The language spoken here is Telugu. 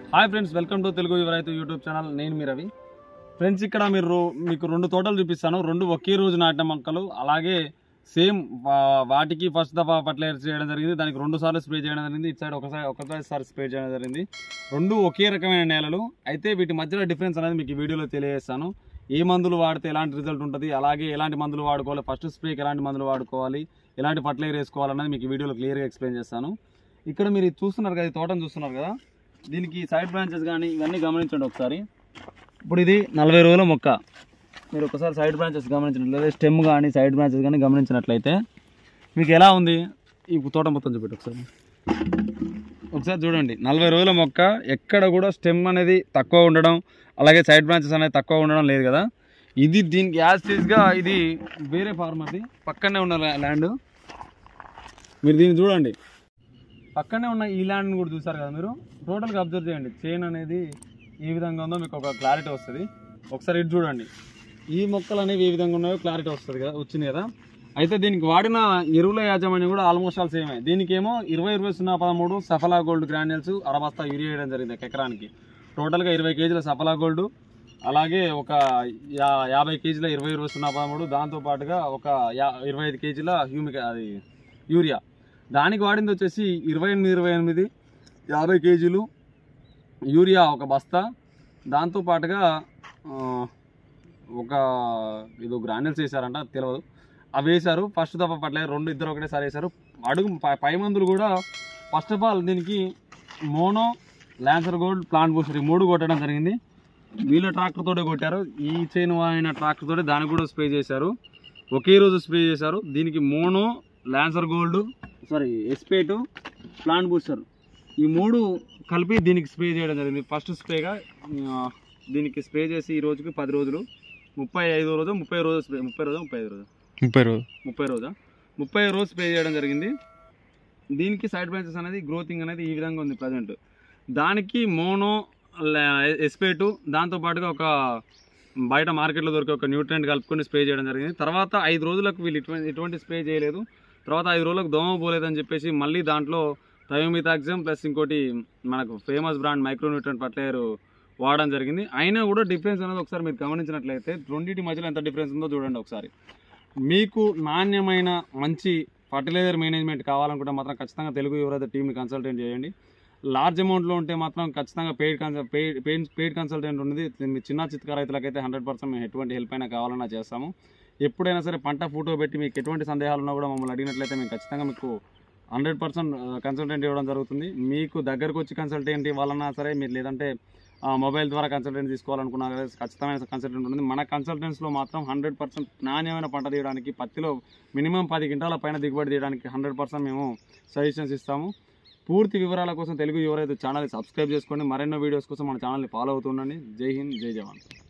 hi friends welcome to Telugu Yuva Raithu YouTube channel నేను మీ రవి ఫ్రెండ్స్ ఇక్కడ మీరు రో- మీకు రెండు తోటలు చూపిస్తాను రెండు ఒకే రోజు నాటిన మొక్కలు అలాగే సేమ్ వాటికి ఫస్ట్ దఫా ఫర్టిలైజర్ చేయడం జరిగింది దానికి రెండు సార్లు స్ప్రే చేయడం జరిగింది ఇటు సైడ్ ఒకసారి ఒకసారి స్ప్రే చేయడం జరిగింది రెండు ఒకే రకమైన నేలలు అయితే వీటి మధ్యలో డిఫరెన్స్ అనేది మీకు ఈ వీడియోలో తెలియజేస్తాను ఏ మందులు వాడితే ఎలాంటి రిజల్ట్ ఉంటుంది అలాగే ఎలాంటి మందులు వాడుకోవాలి ఫస్ట్ స్ప్రేకి ఎలాంటి మందులు వాడుకోవాలి ఎలాంటి ఫర్టిలైజర్ వేసుకోవాలన్నది మీకు ఈ వీడియోలో క్లియర్గా ఎక్స్ప్లెయిన్ చేస్తాను ఇక్కడ మీరు ఇది చూస్తున్నారు కదా ఈ తోటను చూస్తున్నారు కదా దీనికి సైడ్ బ్రాంచెస్ కానీ ఇవన్నీ గమనించండి ఒకసారి ఇప్పుడు ఇది నలభై రోజుల మొక్క మీరు ఒకసారి సైడ్ బ్రాంచెస్ గమనించినట్లయితే స్టెమ్ కానీ సైడ్ బ్రాంచెస్ కానీ గమనించినట్లయితే మీకు ఎలా ఉంది ఈ తోట మొత్తం చూపెట్టు ఒకసారి ఒకసారి చూడండి నలభై రోజుల మొక్క ఎక్కడ కూడా స్టెమ్ అనేది తక్కువ ఉండడం అలాగే సైడ్ బ్రాంచెస్ అనేది తక్కువ ఉండడం లేదు కదా ఇది దీనికి యాజ్ గా ఇది వేరే ఫార్మర్ది పక్కనే ఉన్న ల్యాండ్ మీరు దీన్ని చూడండి పక్కనే ఉన్న ఈ ల్యాండ్ని కూడా చూసారు కదా మీరు టోటల్గా అబ్జర్వ్ చేయండి చైన్ అనేది ఏ విధంగా ఉందో మీకు ఒక క్లారిటీ వస్తుంది ఒకసారి ఇటు చూడండి ఈ మొక్కలు అనేవి ఏ విధంగా ఉన్నాయో క్లారిటీ వస్తుంది కదా వచ్చింది కదా అయితే దీనికి వాడిన ఎరువుల యాజమాన్యం కూడా ఆల్మోస్ట్ ఆల్ సేమే దీనికేమో ఇరవై ఇరవై సున్నా పదమూడు సఫలా గోల్డ్ గ్రాన్యుల్స్ అరబస్తా యూరియా వేయడం జరిగింది ఒక ఎకరానికి టోటల్గా ఇరవై కేజీల సఫలా గోల్డ్ అలాగే ఒక యా యాభై కేజీల ఇరవై ఇరవై సున్నా పదమూడు దాంతోపాటుగా ఒక యా ఇరవై ఐదు కేజీల హ్యూమిక్ అది యూరియా దానికి వాడింది వచ్చేసి ఇరవై ఎనిమిది ఇరవై ఎనిమిది యాభై కేజీలు యూరియా ఒక బస్తా దాంతోపాటుగా ఆ, ఒక ఇది గ్రాన్యుల్స్ వేసారంట తెలియదు అవి వేశారు ఫస్ట్ దఫా పట్ల రెండు ఇద్దరు ఒకటేసారి వేశారు అడుగు పై- పై మందులు కూడా ఫస్ట్ ఆఫ్ ఆల్ దీనికి mono lancer gold plant booster ఈ మూడు కొట్టడం జరిగింది వీళ్ళ ట్రాక్టర్ తోటే కొట్టారు ఈ చైన్ అయిన ట్రాక్టర్ తోటి దానికి కూడా స్ప్రే చేశారు ఒకే రోజు స్ప్రే చేశారు దీనికి మోనో ల్యాన్సర్ గోల్డ్ సారీ ఎస్పేటు ప్లాంట్ బూస్టర్ ఈ మూడు కలిపి దీనికి స్ప్రే చేయడం జరిగింది ఫస్ట్ స్ప్రేగా ఆ, దీనికి స్ప్రే చేసి ఈ రోజుకి పది రోజులు ముప్పై ఐదో రోజు ముప్పై రోజు స్ప్రే ముప్పై రోజు ముప్పై ఐదు రోజు ముప్పై రోజు ముప్పై రోజా ముప్పై రోజు స్ప్రే చేయడం జరిగింది దీనికి సైడ్ బ్రాంచెస్ అనేది గ్రోతింగ్ అనేది ఈ విధంగా ఉంది ప్రజెంట్ దానికి మోనో ఎస్పేటు దాంతోపాటుగా ఒక బయట మార్కెట్లో దొరికే ఒక న్యూట్రెంట్ కలుపుకొని స్ప్రే చేయడం జరిగింది తర్వాత ఐదు రోజులకు వీళ్ళు ఇటువంటి ఎటువంటి స్ప్రే చేయలేదు తర్వాత ఐదు రోజులకు దోమ పోలేదని చెప్పేసి మళ్ళీ దాంట్లో థయోమితాక్సిమ్ ప్లస్ ఇంకోటి మనకు ఫేమస్ బ్రాండ్ మైక్రోన్యూట్రెంట్ ఫర్టిలైజర్ వాడడం జరిగింది అయినా కూడా డిఫరెన్స్ అనేది ఒకసారి మీరు గమనించినట్లయితే రెండింటి మధ్యలో ఎంత డిఫరెన్స్ ఉందో చూడండి ఒకసారి మీకు నాణ్యమైన మంచి ఫర్టిలైజర్ మేనేజ్మెంట్ కావాలనుకుంటే మాత్రం ఖచ్చితంగా తెలుగు ఎవరైతే టీమ్ని కన్సల్టెంట్ చేయండి లార్జ్ అమౌంట్లో ఉంటే మాత్రం ఖచ్చితంగా paid consul paid paid paid consultant ఉన్నది మీ చిన్న చిత్క రైతులకైతే హండ్రెడ్ పర్సెంట్ మేము ఎటువంటి హెల్ప్ అయినా కావాలన్నా చేస్తాము ఎప్పుడైనా సరే పంట ఫోటో పెట్టి మీకు ఎటువంటి సందేహాలు ఉన్నా కూడా మమ్మల్ని అడిగినట్లయితే మేము ఖచ్చితంగా మీకు హండ్రెడ్ పర్సెంట్ కన్సల్టెంట్ ఇవ్వడం జరుగుతుంది మీకు దగ్గరకు వచ్చి కన్సల్టెంట్ ఇవ్వాలన్నా సరే మీరు లేదంటే ఆ, మొబైల్ ద్వారా కన్సల్టెంట్ తీసుకోవాలనుకున్నా కదా ఖచ్చితమైన కన్సల్టెంట్ ఉంటుంది మన కన్సల్టెంట్స్లో మాత్రం హండ్రెడ్ పర్సెంట్ నాణ్యమైన పంట తీయడానికి పత్తిలో మినిమం పది క్వింటాల పైన దిగుబడి తీయడానికి హండ్రెడ్ పర్సెంట్ మేము సజెషన్స్ ఇస్తాము పూర్తి వివరాల కోసం తెలుగు ఎవరైతే ఛానల్ సబ్స్క్రైబ్ చేసుకోండి మరెన్నో వీడియోస్ కోసం మన ఛానల్ని ఫాలో అవుతుండండి జై హింద్ జై జవాన్